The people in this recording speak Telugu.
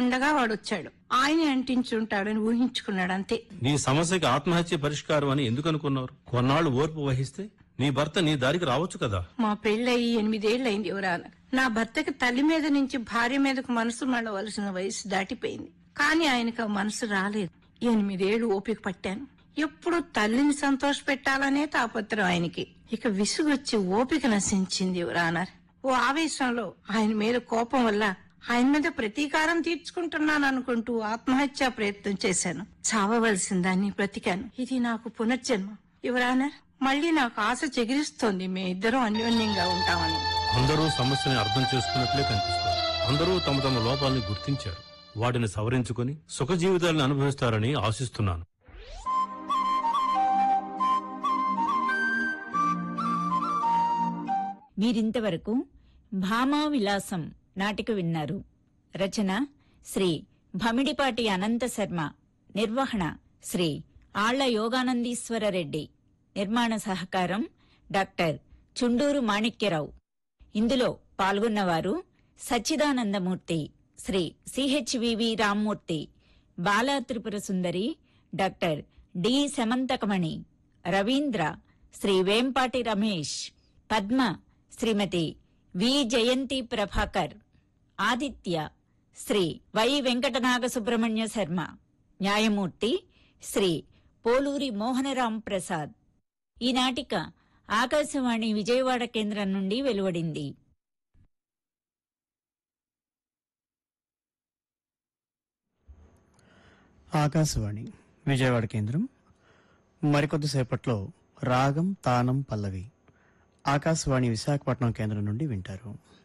ఉండగా వాడు వచ్చాడు ఆయనే అంటించుంటాడని ఊహించుకున్నాడు అంతే నీ సమస్యకి ఆత్మహత్య పరిష్కారం అని ఎందుకు అనుకున్నారు కొన్నాళ్ళు ఓర్పు వహిస్తే నీ భర్త నీ దారికి రావచ్చు కదా మా పెళ్ళయి ఎనిమిదేళ్లయింది ఎవరాన నా భర్తకి తల్లి మీద నుంచి భార్య మీదకు మనసు మళ్ళవలసిన వయసు దాటిపోయింది కానీ ఆయనకు ఆ మనసు రాలేదు ఎనిమిదేళ్లు ఓపిక పట్టాను ఎప్పుడు తల్లిని సంతోష పెట్టాలనే తాపత్రం ఆయనకి ఇక విసుగొచ్చి ఓపిక నశించింది ఎవరానర్ ఓ ఆవేశంలో ఆయన మీద కోపం వల్ల ఆయన మీద ప్రతీకారం తీర్చుకుంటున్నాను అనుకుంటూ ఆత్మహత్యా ప్రయత్నం చేశాను చావవలసిన దాన్ని బ్రతికాను ఇది నాకు పునర్జన్మ యువరానర్ మళ్ళీ నాకు ఆశ చెగిరిస్తోంది మీ ఇద్దరం అన్యోన్యంగా ఉంటామని అందరూ సమస్యని అర్థం చేసుకున్నట్లే కనిపిస్తారు అందరూ తమ తమ లోపాలని గుర్తించారు వాటిని సవరించుకొని సుఖ జీవితాలను అనుభవిస్తారని ఆశిస్తున్నాను మీరింతవరకు భామా విలాసం నాటిక విన్నారు రచన శ్రీ భమిడిపాటి అనంత శర్మ నిర్వహణ శ్రీ ఆళ్ల యోగానందీశ్వర రెడ్డి నిర్మాణ సహకారం డాక్టర్ చుండూరు మాణిక్యరావు ఇందులో పాల్గొన్నవారు Sachchidanandamurthy Shri CHVV Rammurthy Bala Tripura Sundari doctor D Shamanthakamani Ravindra Shri Vempati Ramesh Padma Shrimati V Jayanthi Prabhakar Aditya Shri Y Venkatanaga Subrahmanya Sharma న్యాయమూర్తి శ్రీ పోలూరి మోహనరాం ప్రసాద్ ఈ నాటిక ఆకాశవాణి విజయవాడ కేంద్రం నుండి వెలువడింది ఆకాశవాణి విజయవాడ కేంద్రం మరికొద్దిసేపట్లో రాగం తానం పల్లవి ఆకాశవాణి విశాఖపట్నం కేంద్రం నుండి వింటారు